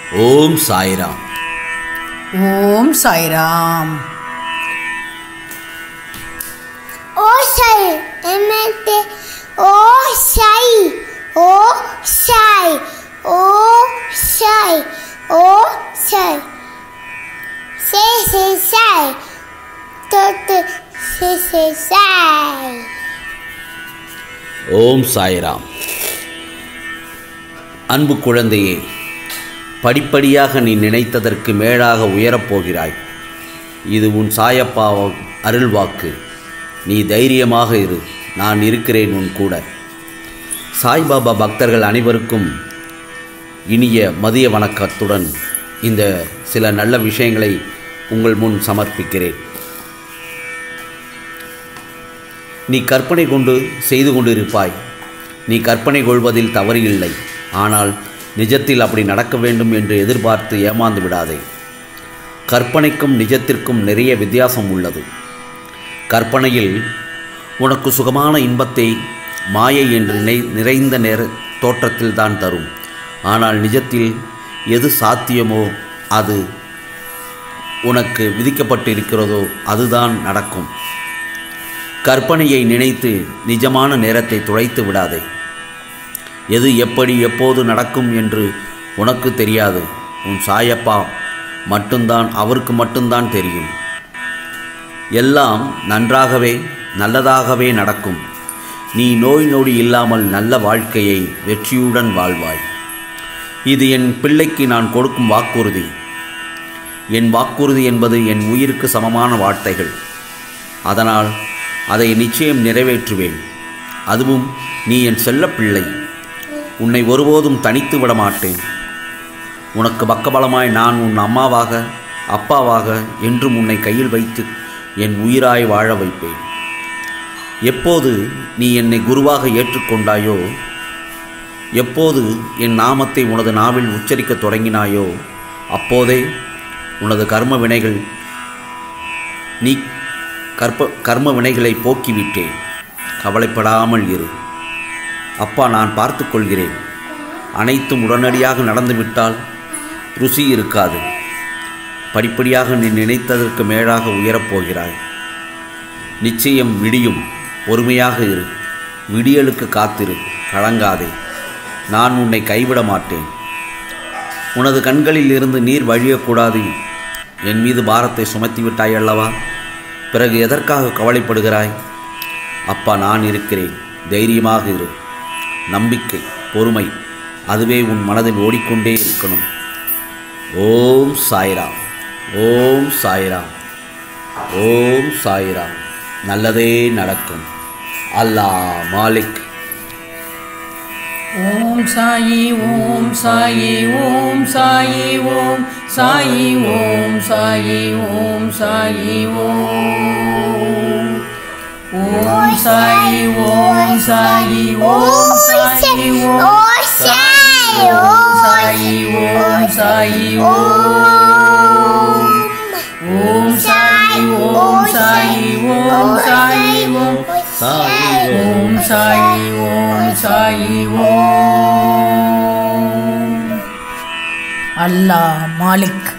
ஓம் சாய்ராம் ஓம் சாய்ராம் ஓ சாய் எம்எல்ஏ ஓ சாய் ஓ சாய் ஓ சாய் ஓ சாய் சே சே சாய் தொட்டு சே சே சாய் ஓம் சாய்ராம் அன்பு குழந்தையே படிப்படியாக நீ நினைத்ததற்கு மேலாக உயரப் போகிறாய் இது உன் சாயப்பா அருள்வாக்கு நீ தைரியமாக இரு நான் இருக்கிறேன் உன் கூட சாய்பாபா பக்தர்கள் அனைவருக்கும் இனிய மதிய வணக்கத்துடன் இந்த சில நல்ல விஷயங்களை உங்கள் முன் சமர்ப்பிக்கிறேன் நீ கற்பனை கொண்டு செய்து கொண்டிருப்பாய் நீ கற்பனை கொள்வதில் தவறு இல்லை ஆனால் நிஜத்தில் அப்படி நடக்க வேண்டும் என்று எதிர்பார்த்து ஏமாந்து விடாதே கற்பனைக்கும் நிஜத்திற்கும் நிறைய வித்தியாசம் உள்ளது கற்பனையில் உனக்கு சுகமான இன்பத்தை மாயை என்று நினை நிறைந்த நேர தோற்றத்தில் தான் தரும் ஆனால் நிஜத்தில் எது சாத்தியமோ அது உனக்கு விதிக்கப்பட்டு இருக்கிறதோ அதுதான் நடக்கும் கற்பனையை நினைத்து நிஜமான நேரத்தை துளைத்து விடாதே எது எப்படி எப்போது நடக்கும் என்று உனக்கு தெரியாது உன் சாயப்பா மட்டும்தான் அவருக்கு மட்டும்தான் தெரியும் எல்லாம் நன்றாகவே நல்லதாகவே நடக்கும் நீ நோய் நொடி இல்லாமல் நல்ல வாழ்க்கையை வெற்றியுடன் வாழ்வாய் இது என் பிள்ளைக்கு நான் கொடுக்கும் வாக்குறுதி என் வாக்குறுதி என்பது என் உயிருக்கு சமமான வார்த்தைகள் அதனால் அதை நிச்சயம் நிறைவேற்றுவேன் அதுவும் நீ என் செல்லப்பிள்ளை உன்னை ஒருபோதும் தனித்து விட மாட்டேன் உனக்கு பக்கபலமாய் நான் உன் அம்மாவாக அப்பாவாக என்றும் உன்னை கையில் வைத்து என் உயிராய் வாழ வைப்பேன் எப்போது நீ என்னை குருவாக ஏற்றுக்கொண்டாயோ எப்போது என் நாமத்தை உனது நாவில் உச்சரிக்கத் தொடங்கினாயோ அப்போதே உனது கர்ம வினைகள் நீ கற்ப கர்ம வினைகளை போக்கிவிட்டேன் கவலைப்படாமல் இரு அப்பா நான் பார்த்து கொள்கிறேன் அனைத்தும் உடனடியாக நடந்துவிட்டால் ருசி இருக்காது படிப்படியாக நீ நினைத்ததற்கு மேலாக உயரப் போகிறாய் நிச்சயம் விடியும் பொறுமையாக இரு விடியலுக்கு காத்திரு கலங்காதே நான் உன்னை கைவிட மாட்டேன் உனது கண்களில் இருந்து நீர் வழியக்கூடாது என் மீது பாரத்தை சுமத்தி விட்டாய் அல்லவா பிறகு எதற்காக கவலைப்படுகிறாய் அப்பா நான் இருக்கிறேன் தைரியமாக இரு நம்பிக்கை பொறுமை அதுவே உன் மனதில் ஓடிக்கொண்டே இருக்கணும் ஓம் சாய்ராம் ஓம் சாய்ராம் ஓம் சாய்ராம் நல்லதே நடக்கும் அல்லாஹ் மாலிக் ஓம் சாயி ஓம் சாயி ஓம் சாயி ஓம் சாயி ஓம் சாயி ஓம் சாயி ஓம் ஓம் சாயி ஓம் சாயி ஓம் சாயி ஓம் ஓ சாய் ஓ சாயி ஓம் சாயி ஓம் ஓம் சாயி ஓம் சாயி ஓம் சாயி ஓம் ஓம் சாயி ஓம் சாயி ஓம் அல்லாஹ் மாலிக்